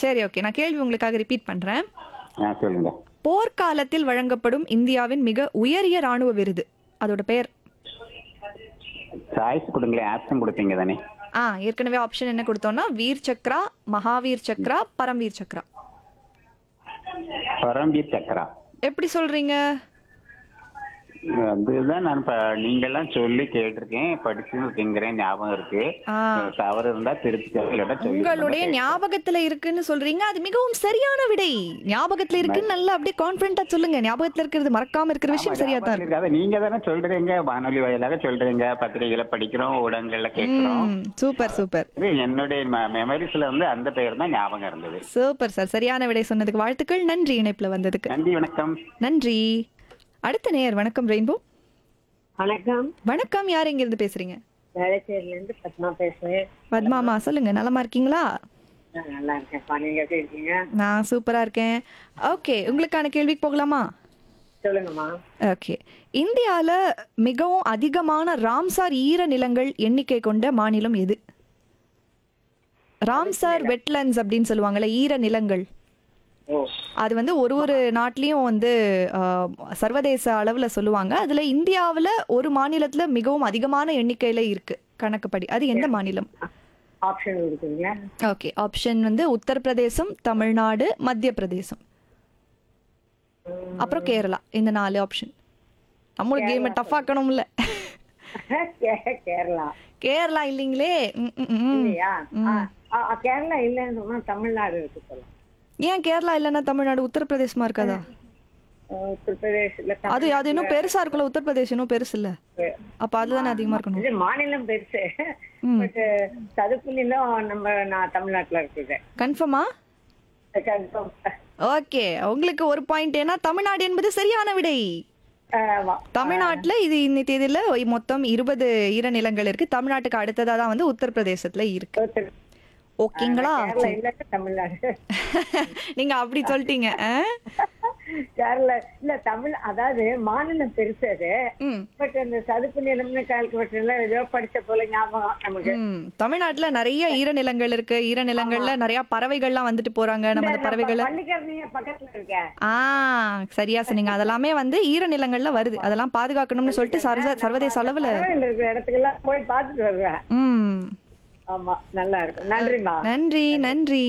சரி ஓகே நான் கேள்வி உங்களுக்காக ரிப்பீட் பண்றேன் ஆ சொல்லுங்க போர்க்காலத்தில் வழங்கப்படும் இந்தியாவின் மிக உயரிய ராணுவ விருது அதோட பெயர் சாய்ஸ் கொடுங்களேன் ஆப்ஷன் கொடுப்பீங்க தானே ஆ ஏற்கனவே ஆப்ஷன் என்ன கொடுத்தோம்னா வீர் சக்ரா மகாவீர் சக்ரா பரம்வீர் சக்ரா பரம்பீர் சக்கரா எப்படி சொல்றீங்க அதுதான் நான் இப்ப நீங்கெல்லாம் சொல்லி கேட்டிருக்கேன் படிச்சுருக்கேங்கிறேன் ஞாபகம் இருக்கு ஆ. தவறு இருந்தா திருப்பி இல்லாட்டா சொல்லி உங்களுடைய ஞாபகத்துல இருக்குன்னு சொல்றீங்க அது மிகவும் சரியான விடை ஞாபகத்துல இருக்குன்னு நல்லா அப்படியே கான்பிடண்டா சொல்லுங்க ஞாபகத்துல இருக்கிறது மறக்காம இருக்கிற விஷயம் சரியா தான் இருக்கு இருக்காது நீங்க தானே சொல்றீங்க வானொலி வாயிலாக சொல்றீங்க பத்திரிகைகளை படிக்கிறோம் ஊடகங்கள்ல கேட்கிறோம் ம், சூப்பர் சூப்பர் இது என்னுடைய மெமரிஸ்ல வந்து அந்த பெயர் தான் ஞாபகம் இருந்தது சூப்பர் சார் சரியான விடை சொன்னதுக்கு வாழ்த்துக்கள் நன்றி இணைப்புல வந்ததுக்கு நன்றி வணக்கம் நன்றி அடுத்த நேயர் வணக்கம் ரெயின்போ வணக்கம் வணக்கம் யார் எங்க இருந்து பேசுறீங்க வேளச்சேரில இருந்து பத்மா பேசுறேன் பத்மாமா சொல்லுங்க நலமா இருக்கீங்களா நான் நல்லா இருக்கேன்ப்பா நீங்க எப்படி இருக்கீங்க நான் சூப்பரா இருக்கேன் ஓகே உங்களுக்கான கேள்விக்கு போகலாமா சொல்லுங்கம்மா ஓகே இந்தியால மிகவும் அதிகமான ராம்சார் ஈர நிலங்கள் எண்ணிக்கை கொண்ட மாநிலம் எது ராம்சார் வெட்லண்ட்ஸ் அப்படின்னு சொல்லுவாங்கல்ல ஈர நிலங்கள் ஓ அது வந்து ஒரு ஒரு நாட்டிலையும் வந்து ஆஹ், சர்வதேச அளவுல சொல்லுவாங்க அதுல இந்தியாவுல ஒரு மாநிலத்துல மிகவும் அதிகமான எண்ணிக்கையில இருக்கு கணக்குப்படி அது எந்த மாநிலம் ஆப்ஷன் இருக்குங்க ஓகே ஆப்ஷன் வந்து உத்தரப்பிரதேசம் தமிழ்நாடு மத்திய பிரதேசம் அப்புறம் கேரளா இந்த நாலு ஆப்ஷன் நம்மளுக்கு கேமை டஃப் ஆக்கணும்ல கே- கேரளா கேரளா இல்லைங்களே ம், ம், ம். இல்லையா ஆ, ஆ, ஆ, கேரளா இல்லைன்னு சொன்னா தமிழ்நாடு இருக்கு சொல்லலாம் ஏன் கேரளா இல்லைன்னா தமிழ்நாடு உத்தரப்பிரதேசமா இருக்காதா உத்தரப்பிரதேஷ்ல அது அது இன்னும் பெருசா இருக்குல்ல உத்தரப்பிரதேஷ் இன்னும் பெருசு இல்ல அப்ப அதுதானே அதிகமா இருக்கணும் இது மாநிலம் பெருசு ம். பட் சதுப்பு நிலம் நம்ம நான் தமிழ்நாட்டுல இருக்குது கன்ஃபார்மா confirm. ஓகே உங்களுக்கு ஒரு பாயிண்ட் ஏன்னா தமிழ்நாடு என்பது சரியான விடை ஆமா. தமிழ்நாட்டுல இது இன்னி தேதியில மொத்தம் இருபது ஈரநிலங்கள் இருக்கு தமிழ்நாட்டுக்கு அடுத்ததா தான் வந்து உத்தரப்பிரதேசத்துல இருக்கு உத்தர- ஓகேங்களா கேரளா இல்ல தமிழ்நாடு நீங்க அப்படி சொல்லிட்டீங்க ஆ? கேரளா இல்ல தமிழ் அதாவது மாநிலம் பெருசு அது ம். பட் அந்த சதுப்பு நிலம்னு கால்குலேட்டர் எல்லாம் ஏதோ படிச்ச போல ஞாபகம் நமக்கு ம். தமிழ்நாட்டுல நிறைய ஈரநிலங்கள் இருக்கு ஈரநிலங்கள்ல நிறைய பறவைகள்லாம் வந்துட்டு போறாங்க நம்ம அந்த பறவைகளை பள்ளிக்கரணைய பக்கத்துல இருக்க ஆ சரியா சொன்னீங்க அதெல்லாமே வந்து ஈரநிலங்கள்ல வருது அதெல்லாம் பாதுகாக்கணும்னு சொல்லிட்டு சர்வ சர்வதேச அளவுல பறவைகள் இருக்கிற இடத்துக்கெல்லாம் போய் பார்த்துட்டு வருவேன் ம் ஆமா நல்லா இருக்கும் நன்றிம்மா நன்றி நன்றி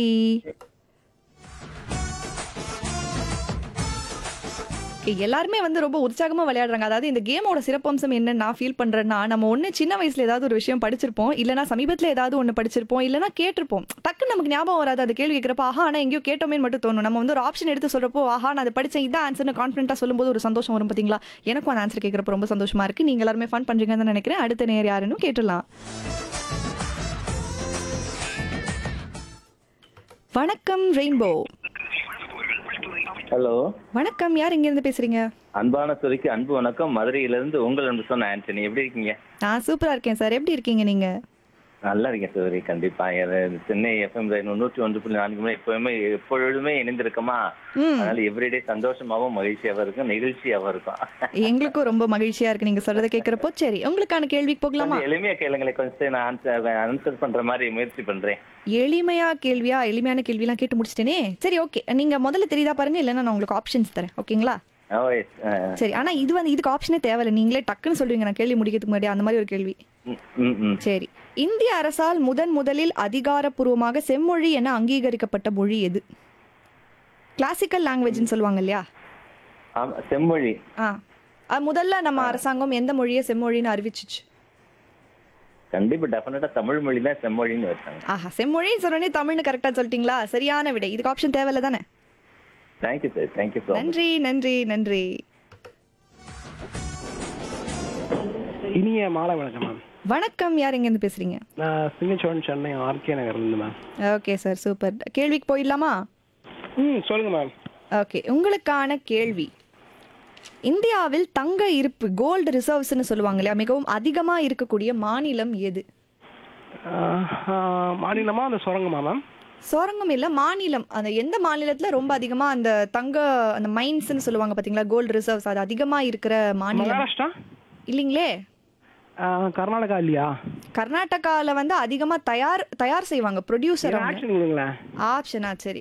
Okay, எல்லாருமே வந்து ரொம்ப உற்சாகமா விளையாடுறாங்க அதாவது இந்த கேமோட சிறப்பம்சம் என்ன நான் ஃபீல் பண்றேன்னா நம்ம ஒண்ணு சின்ன வயசுல ஏதாவது ஒரு விஷயம் படிச்சிருப்போம் இல்லனா சமீபத்துல ஏதாவது ஒண்ணு படிச்சிருப்போம் இல்லனா கேட்டிருப்போம் டக்குன்னு நமக்கு ஞாபகம் வராது அந்த கேள்வி கேட்கறப்ப ஆஹா ஆனா எங்கேயோ கேட்டோமேன்னு மட்டும் தோணும் நம்ம வந்து ஒரு ஆப்ஷன் எடுத்து சொல்றப்போ ஆஹா நான் அதை படிச்சேன் இதான் ஆன்சர்னு கான்ஃபிடென்ட்டா சொல்லும்போது ஒரு சந்தோஷம் வரும் பாத்தீங்களா எனக்கும் அந்த ஆன்சர் கேட்கறப்ப ரொம்ப சந்தோஷமா இருக்கு நீங்க எல்லாருமே ஃபன் பண்றீங்கன்னு நினைக்கிறேன் அடுத்த நேர் யாருன்னு கேட்டுடலாம் வணக்கம் ரெயின்போ ஹலோ வணக்கம் யார் இங்க இருந்து பேசுறீங்க அன்பான சுரிக்கு அன்பு வணக்கம் மதுரையிலிருந்து உங்கள் அன்பு சொன்ன ஆண்டனி எப்படி இருக்கீங்க நான் சூப்பரா இருக்கேன் சார் எப்படி இருக்கீங்க நீங்க நல்லா இருக்கேன் சௌரி கண்டிப்பா எ- சென்னை எஃப்எம் நூற்றி ஒன்று புள்ளி நான்கு மணி எப்பவுமே எப்பொழுதுமே இணைந்திருக்கோமா ம் அதனால எவ்ரிடே சந்தோஷமாவும் மகிழ்ச்சியாவும் இருக்கும் நெகிழ்ச்சியாவும் இருக்கும் எங்களுக்கும் ரொம்ப மகிழ்ச்சியா இருக்கு நீங்க சொல்றதை கேட்கறப்போ சரி உங்களுக்கான கேள்விக்கு போகலாமா கொஞ்சம் எளிமையா கேளுங்களேன் கொஞ்சம் நான் ஆன்சர் ஆன்சர் பண்ற மாதிரி முயற்சி பண்றேன் எளிமையா கேள்வியா எளிமையான கேள்விலாம் கேட்டு முடிச்சிட்டேனே சரி ஓகே நீங்க முதல்ல தெரியுதா பாருங்க இல்லைன்னா நான் உங்களுக்கு ஆப்ஷன்ஸ் தரேன் ஓகேங்களா ஓ yes. ஆ, சரி ஆனா இது வந்து இதுக்கு ஆப்ஷனே தேவையில்லை நீங்களே டக்குன்னு சொல்லுவீங்க நான் கேள்வி முடிக்கிறதுக்கு முன்னாடி அந்த மாதிரி ஒரு கேள்வி ம், ம், ம். சரி இந்திய அரசால் முதன் முதலில் அதிகாரப்பூர்வமாக செம்மொழி என அங்கீகரிக்கப்பட்ட மொழி எது கிளாசிக்கல் லாங்குவேஜ்னு சொல்லுவாங்க இல்லையா ஆமா, செம்மொழி ஆ அது முதல்ல நம்ம அரசாங்கம் எந்த மொழியை செம்மொழின்னு அறிவிச்சிச்சு கண்டிப்பா டெஃபினட்டா தமிழ் மொழி தான் செம்மொழின்னு வச்சாங்க ஆஹா செம்மொழின்னு சொன்னோடனே தமிழ்னு கரெக்டா சொல்லிட்டீங்களா சரியான விடை இதுக்கு ஆப்ஷன் தேவையில்ல தானே thank you sir thank you so much நன்றி நன்றி நன்றி இனிய மாலை வணக்கம் மேம் வணக்கம் யார் எங்க இருந்து பேசுறீங்க நான் சிங்கச்சோழன் சென்னை ஆர்கே நகர்லேருந்து மேம் ஓகே சார் சூப்பர் கேள்விக்கு போயிடலாமா ம் சொல்லுங்க மேம் ஓகே உங்களுக்கான கேள்வி இந்தியாவில் தங்க இருப்பு கோல்டு ரிசர்வ்ஸ்னு சொல்லுவாங்க இல்லையா மிகவும் அதிகமா இருக்கக்கூடிய மாநிலம் எது ஆஹ், ஆஹ், மாநிலமா அந்த சுரங்கமா மேம் சுரங்கம் இல்ல மாநிலம் அந்த எந்த மாநிலத்துல ரொம்ப அதிகமா அந்த தங்க அந்த மைன்ஸ்னு சொல்லுவாங்க பாத்தீங்களா கோல்டு ரிசர்வ்ஸ் அது அதிகமா இருக்கிற மாநிலம் மகாராஷ்டிரா இல்லைங்களே ஆஹ், கர்நாடகா இல்லையா கர்நாடகால வந்து அதிகமா தயார் தயார் செய்வாங்க ப்ரொடியூசர் ஆக்ஷன் கொடுங்களேன் ஆப்ஷனா சரி